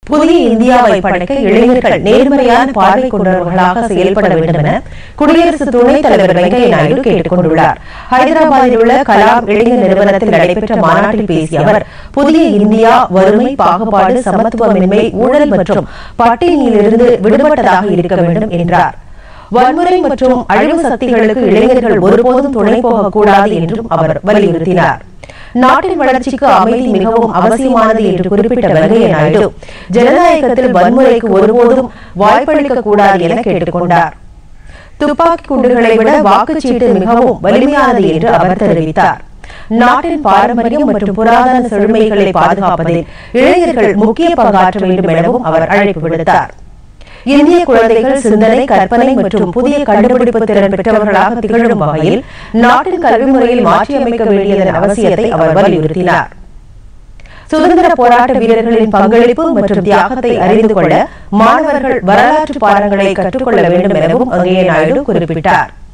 புதிய இந்தியாவை படைக்க இளைஞர்கள் நேர்மறையான பார்வை கொண்டவர்களாக செயல்பட வேண்டும் என குடியரசு துணைத் தலைவர் வெங்கையா நாயுடு கேட்டுக் கொண்டுள்ளார் ஹைதராபாத்தில் உள்ள கலாம் இளைஞர் நிறுவனத்தில் நடைபெற்ற மாநாட்டில் பேசிய அவர் புதிய இந்தியா வறுமை பாகுபாடு சமத்துவமின்மை ஊழல் மற்றும் பட்டினியிலிருந்து விடுபட்டதாக இருக்க வேண்டும் என்றார் வன்முறை மற்றும் அழிவு சக்திகளுக்கு இளைஞர்கள் ஒருபோதும் துணை போகக்கூடாது என்றும் அவர் வலியுறுத்தினார் நாட்டின் வளர்ச்சிக்கு அமைதி மிகவும் அவசியமானது என்று குறிப்பிட்ட வெங்கையா நாயுடு ஜனநாயகத்தில் வன்முறைக்கு ஒருபோதும் வாய்ப்பளிக்க கூடாது என கேட்டுக் கொண்டார் துப்பாக்கி குண்டுகளை விட வாக்குச்சீட்டு மிகவும் வலிமையானது என்று அவர் தெரிவித்தார் நாட்டின் பாரம்பரியம் மற்றும் புராதன செழுமைகளை பாதுகாப்பதில் இளைஞர்கள் முக்கிய பங்காற்ற வேண்டும் எனவும் அவர் அழைப்பு விடுத்தார் இந்திய குழந்தைகள் சிந்தனை கற்பனை மற்றும் புதிய கண்டுபிடிப்பு திறன் பெற்றவர்களாக திகழும் வகையில் நாட்டின் கல்வி முறையில் மாற்றியமைக்க வேண்டியதன் அவசியத்தை அவர் வலியுறுத்தினார் சுதந்திர போராட்ட வீரர்களின் பங்களிப்பு மற்றும் தியாகத்தை அறிந்து கொள்ள மாணவர்கள் வரலாற்று பாடங்களை கற்றுக்கொள்ள வேண்டும் எனவும் வெங்கையா நாயுடு குறிப்பிட்டார்